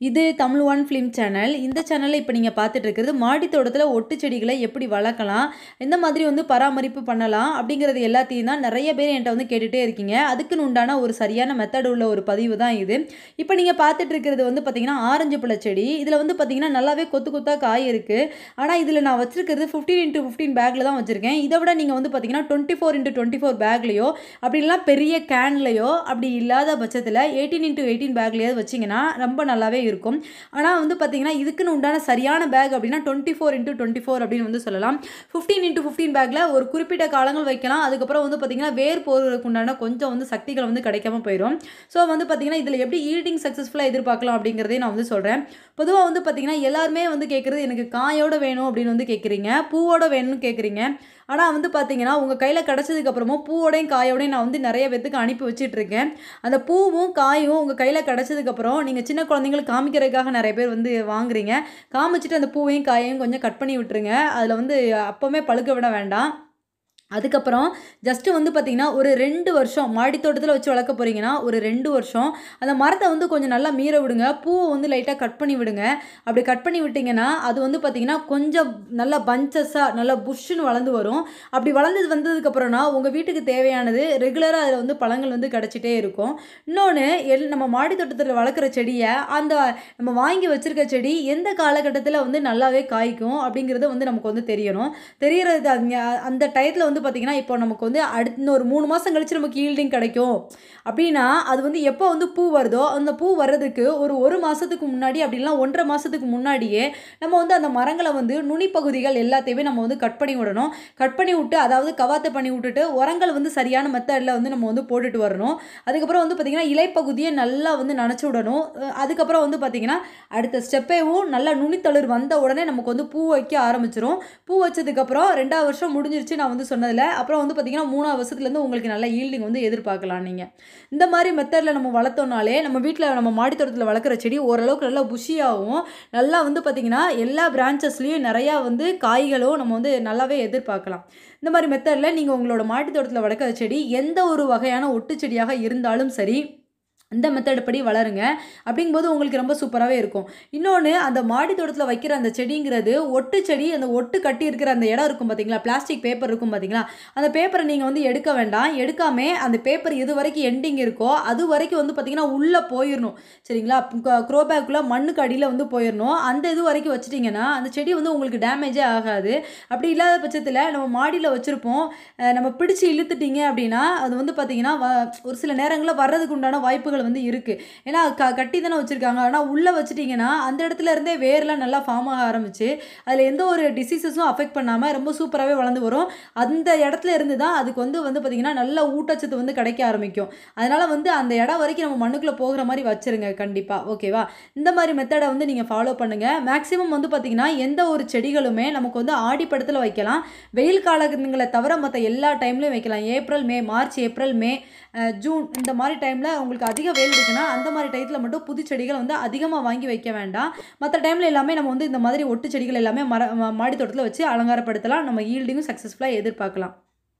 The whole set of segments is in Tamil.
இது தமிழ் ஒன் ஃபிலிம் சேனல் இந்த சேனலில் இப்போ நீங்கள் பார்த்துட்டு இருக்கிறது மாடி தோட்டத்தில் ஒட்டு செடிகளை எப்படி வளர்க்கலாம் எந்த மாதிரி வந்து பராமரிப்பு பண்ணலாம் அப்படிங்கிறது எல்லாத்தையும் தான் நிறைய பேர் என்கிட்ட வந்து கேட்டுகிட்டே இருக்கீங்க அதுக்குன்னு உண்டான ஒரு சரியான மெத்தட் உள்ள ஒரு பதிவு தான் இது இப்போ நீங்கள் பார்த்துட்டு இருக்கிறது வந்து பார்த்தீங்கன்னா ஆரஞ்சு பழ செடி இதில் வந்து பார்த்தீங்கன்னா நல்லாவே கொத்து கொத்தாக காய் இருக்குது ஆனால் இதில் நான் வச்சிருக்கிறது ஃபிஃப்டீன் இன்ட்டு ஃபிஃப்டீன் பேக்கில் தான் வச்சுருக்கேன் இதை விட நீங்கள் வந்து பார்த்தீங்கன்னா twenty four into twenty four பேக்லையோ அப்படி இல்லைனா பெரிய கேன்லையோ அப்படி இல்லாத பட்சத்தில் எயிட்டீன் இன்ட்டு எயிட்டீன் பேக்லையாவது வச்சிங்கன்னா ரொம்ப நல்லாவே இருக்கும் ஆனால் வந்து பார்த்தீங்கன்னா இதுக்குன்னு உண்டான சரியான பேக் அப்படின்னா twenty four into twenty four அப்படின்னு வந்து சொல்லலாம் ஃபிஃப்டீன் இன்ட்டு ஃபிஃப்டீன் பேக்கில் ஒரு குறிப்பிட்ட காலங்கள் வைக்கலாம் அதுக்கப்புறம் வந்து பார்த்தீங்கன்னா வேர் போகிறதுக்கு உண்டான கொஞ்சம் வந்து சக்திகள் வந்து கிடைக்காம போயிடும் ஸோ வந்து பார்த்தீங்கன்னா இதில் எப்படி ஈல்டிங் சக்ஸஸ்ஃபுல்லாக எதிர்பார்க்கலாம் அப்படிங்கிறதையும் நான் வந்து சொல்கிறேன் பொதுவாக வந்து பார்த்தீங்கன்னா எல்லாருமே வந்து கேட்குறது எனக்கு காயோட வேணும் அப்படின்னு வந்து கேட்குறீங்க பூவோட வேணும்னு கேட்குறீங்க ஆனால் வந்து பார்த்தீங்கன்னா உங்கள் கையில் கிடச்சதுக்கப்புறமும் பூவோடையும் காயோடையும் நான் வந்து நிறைய பேத்துக்கு அனுப்பி வச்சிட்ருக்கேன் அந்த பூவும் காயும் உங்கள் கையில் கிடச்சதுக்கப்புறம் நீங்கள் சின்ன குழந்தைங்களுக்கு காமிக்கிறதுக்காக நிறைய பேர் வந்து வாங்குறீங்க காமிச்சிட்டு அந்த பூவையும் காயையும் கொஞ்சம் கட் பண்ணி விட்டுருங்க அதில் வந்து அப்போவுமே பழுக்க விட வேண்டாம் அதுக்கப்புறம் ஜஸ்ட்டு வந்து பார்த்திங்கன்னா ஒரு ரெண்டு வருஷம் மாடி தோட்டத்தில் வச்சு வளர்க்க போகிறீங்கன்னா ஒரு ரெண்டு வருஷம் அந்த மரத்தை வந்து கொஞ்சம் நல்லா மீற விடுங்க பூவை வந்து லைட்டாக கட் பண்ணி விடுங்க அப்படி கட் பண்ணி விட்டிங்கன்னா அது வந்து பார்த்திங்கன்னா கொஞ்சம் நல்லா பஞ்சஸாக நல்லா புஷ்ஷுன்னு வளர்ந்து வரும் அப்படி வளர்ந்தது வந்ததுக்கப்புறம்னா உங்கள் வீட்டுக்கு தேவையானது ரெகுலராக அதில் வந்து பழங்கள் வந்து கிடச்சிட்டே இருக்கும் இன்னொன்று எல் நம்ம மாடி தோட்டத்தில் வளர்க்குற செடியை அந்த நம்ம வாங்கி வச்சுருக்க செடி எந்த காலகட்டத்தில் வந்து நல்லாவே காய்க்கும் அப்படிங்கிறது வந்து நமக்கு வந்து தெரியணும் தெரியறது அந்த டயத்தில் வந்து பார்த்திங்கன்னா இப்போ நமக்கு வந்து அடுத்த இன்னொரு மூணு மாதம் கழிச்சு நமக்கு ஈல்டிங் கிடைக்கும் அப்படின்னா அது வந்து எப்போ வந்து பூ வருதோ அந்த பூ வர்றதுக்கு ஒரு ஒரு மாதத்துக்கு முன்னாடி அப்படின்னா ஒன்றரை மாதத்துக்கு முன்னாடியே நம்ம வந்து அந்த மரங்களை வந்து நுனி பகுதிகள் எல்லாத்தையுமே நம்ம வந்து கட் பண்ணி விடணும் கட் பண்ணி விட்டு அதாவது கவாத்தை பண்ணி விட்டுட்டு உரங்கள் வந்து சரியான மெத்தடில் வந்து நம்ம வந்து போட்டுட்டு வரணும் அதுக்கப்புறம் வந்து பார்த்திங்கன்னா இலைப்பகுதியை நல்லா வந்து நனைச்சி விடணும் அதுக்கப்புறம் வந்து பார்த்திங்கன்னா அடுத்த ஸ்டெப்பேவும் நல்லா நுனித்தளிர் வந்த உடனே நமக்கு வந்து பூ வைக்க ஆரம்பிச்சிரும் பூ வச்சதுக்கப்புறம் ரெண்டாவது வருஷம் முடிஞ்சிருச்சு நான் வந்து சொன்னதில் அப்புறம் வந்து பார்த்திங்கன்னா மூணாவது வருஷத்துலேருந்து உங்களுக்கு நல்ல ஈல்டிங் வந்து எதிர்பார்க்கலாம் நீங்கள் இந்த மாதிரி மெத்தடில் நம்ம வளர்த்தோம்னாலே நம்ம வீட்டில் நம்ம மாடி தோட்டத்தில் வளர்க்குற செடி ஓரளவுக்கு நல்லா புஷியாகவும் நல்லா வந்து பார்த்திங்கன்னா எல்லா பிரான்ச்சஸ்லேயும் நிறையா வந்து காய்களும் நம்ம வந்து நல்லாவே எதிர்பார்க்கலாம் இந்த மாதிரி மெத்தடில் நீங்கள் உங்களோட மாடி தோட்டத்தில் வளர்க்குற செடி எந்த ஒரு வகையான ஒட்டு செடியாக இருந்தாலும் சரி இந்த மெத்தட் படி வளருங்க அப்படிங்கும்போது உங்களுக்கு ரொம்ப சூப்பராகவே இருக்கும் இன்னொன்று அந்த மாடி தோட்டத்தில் வைக்கிற அந்த செடிங்கிறது ஒட்டு செடி அந்த ஒட்டு கட்டி இருக்கிற அந்த இடம் இருக்கும் பார்த்தீங்களா பிளாஸ்டிக் பேப்பர் இருக்கும் பார்த்தீங்களா அந்த பேப்பரை நீங்கள் வந்து எடுக்க வேண்டாம் எடுக்காமே அந்த பேப்பர் எது வரைக்கும் எண்டிங் இருக்கோ அது வரைக்கும் வந்து பார்த்தீங்கன்னா உள்ளே போயிடணும் சரிங்களா க்ரோ பேக்குள்ளே மண்ணுக்கு அடியில் வந்து போயிடணும் அந்த இது வரைக்கும் வச்சிட்டிங்கன்னா அந்த செடி வந்து உங்களுக்கு டேமேஜே ஆகாது அப்படி இல்லாத பட்சத்தில் நம்ம மாடியில் வச்சுருப்போம் நம்ம பிடிச்சி இழுத்துட்டீங்க அப்படின்னா அது வந்து பார்த்திங்கன்னா ஒரு சில நேரங்களில் வர்றதுக்கு உண்டான வாய்ப்புகள் வந்து இருக்குது ஏன்னா க கட்டி தானே வச்சுருக்காங்க ஆனால் உள்ளே வச்சுட்டிங்கன்னா அந்த இடத்துல இருந்தே வேர்லாம் நல்லா ஃபார்ம் ஆக ஆரம்பிச்சு அதில் எந்த ஒரு டிசீசஸும் அஃபெக்ட் பண்ணாமல் ரொம்ப சூப்பராகவே வளர்ந்து வரும் அந்த இடத்துல இருந்து தான் அதுக்கு வந்து வந்து பார்த்திங்கன்னா நல்ல ஊட்டச்சத்து வந்து கிடைக்க ஆரம்பிக்கும் அதனால் வந்து அந்த இடம் வரைக்கும் நம்ம மண்ணுக்குள்ளே போகிற மாதிரி வச்சுருங்க கண்டிப்பாக ஓகேவா இந்த மாதிரி மெத்தடை வந்து நீங்கள் ஃபாலோ பண்ணுங்கள் மேக்ஸிமம் வந்து பார்த்திங்கன்னா எந்த ஒரு செடிகளுமே நமக்கு வந்து ஆடிப்படத்தில் வைக்கலாம் வெயில் காலங்களை தவிர மற்ற எல்லா டைம்லையும் வைக்கலாம் April May March April May June இந்த மாதிரி டைமில் உங்களுக்கு அதிக வெயில் இருக்குன்னா அந்த மாதிரி டயத்தில் மட்டும் புது செடிகள் வந்து அதிகமாக வாங்கி வைக்க வேண்டாம் மற்ற டைமில் எல்லாமே நம்ம வந்து இந்த மாதிரி ஒட்டு செடிகள் எல்லாமே மர மாடி தோட்டத்தில் வச்சு அலங்காரப்படுத்தலாம் நம்ம ஈல்டிங்கும் சக்ஸஸ்ஃபுல்லாக எதிர்பார்க்கலாம்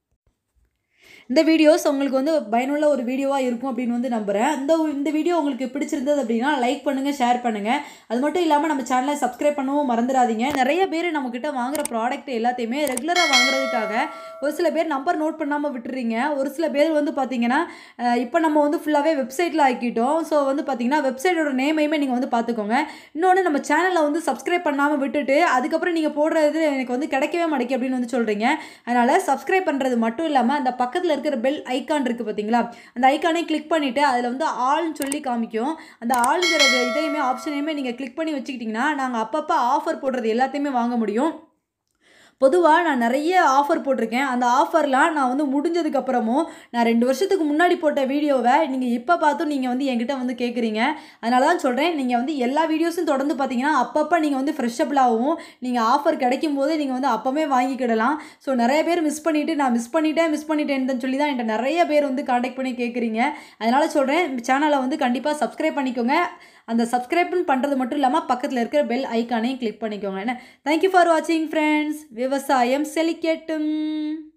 இந்த வீடியோஸ் உங்களுக்கு வந்து பயனுள்ள ஒரு வீடியோவாக இருக்கும் அப்படின்னு வந்து நம்புகிறேன் இந்த இந்த வீடியோ உங்களுக்கு பிடிச்சிருந்தது அப்படின்னா லைக் பண்ணுங்கள் ஷேர் பண்ணுங்கள் அது மட்டும் இல்லாமல் நம்ம சேனலை சப்ஸ்கிரைப் பண்ணவும் மறந்துடாதீங்க நிறைய பேர் நம்மக்கிட்ட வாங்குகிற ப்ராடக்ட் எல்லாத்தையுமே ரெகுலராக வாங்குறதுக்காக ஒரு சில பேர் நம்பர் நோட் பண்ணாமல் விட்டுறீங்க ஒரு சில பேர் வந்து பார்த்தீங்கன்னா இப்போ நம்ம வந்து ஃபுல்லாகவே வெப்சைட்டில் ஆக்கிட்டோம் ஸோ வந்து பார்த்தீங்கன்னா வெப்சைட்டோட நேமையுமே நீங்கள் வந்து பார்த்துக்கோங்க இன்னொன்று நம்ம சேனலை வந்து சப்ஸ்கிரைப் பண்ணாமல் விட்டுட்டு அதுக்கப்புறம் நீங்கள் போடுறது எனக்கு வந்து கிடைக்கவே மாட்டேங்க அப்படின்னு வந்து சொல்கிறீங்க அதனால் சப்ஸ்கிரைப் பண்ணுறது மட்டும் இல்லாமல் அந்த பக்கத்தில் இருக்கிற பெல் ஐக்கான் இருக்குது பார்த்தீங்களா அந்த ஐக்கானே கிளிக் பண்ணிவிட்டு அதில் வந்து ஆள்னு சொல்லி காமிக்கும் அந்த ஆளுங்கிற இதையுமே ஆப்ஷனையுமே நீங்கள் கிளிக் பண்ணி வச்சுக்கிட்டிங்கன்னா நாங்கள் அப்பப்போ ஆஃபர் போடுறது எல்லாத்தையுமே வாங்க முடியும் பொதுவாக நான் நிறைய ஆஃபர் போட்டிருக்கேன் அந்த ஆஃபர்லாம் நான் வந்து முடிஞ்சதுக்கப்புறமும் நான் ரெண்டு வருஷத்துக்கு முன்னாடி போட்ட வீடியோவை நீங்கள் இப்போ பார்த்தும் நீங்கள் வந்து என்கிட்ட வந்து கேட்குறீங்க அதனால தான் சொல்கிறேன் நீங்கள் வந்து எல்லா வீடியோஸும் தொடர்ந்து பார்த்தீங்கன்னா அப்பப்போ நீங்கள் வந்து ஃப்ரெஷ்ஷபிளாகவும் நீங்கள் ஆஃபர் கிடைக்கும் போது நீங்கள் வந்து அப்போவே வாங்கிக்கிடலாம் ஸோ நிறைய பேர் மிஸ் பண்ணிவிட்டு நான் மிஸ் பண்ணிட்டேன் மிஸ் பண்ணிட்டேன்னு சொல்லி தான் என்கிட்ட நிறைய பேர் வந்து காண்டாக்ட் பண்ணி கேட்குறீங்க அதனால் சொல்கிறேன் சேனலை வந்து கண்டிப்பாக சப்ஸ்கிரைப் பண்ணிக்கோங்க அந்த சப்ஸ்கிரைப் பண்ணுறது மட்டும் இல்லாமல் பக்கத்தில் இருக்கிற பெல் ஐக்கானையும் கிளிக் பண்ணிக்கோங்க என்ன தேங்க்யூ ஃபார் வாட்சிங் ஃப்ரெண்ட்ஸ் விவசாயம் செழிக்கட்டும்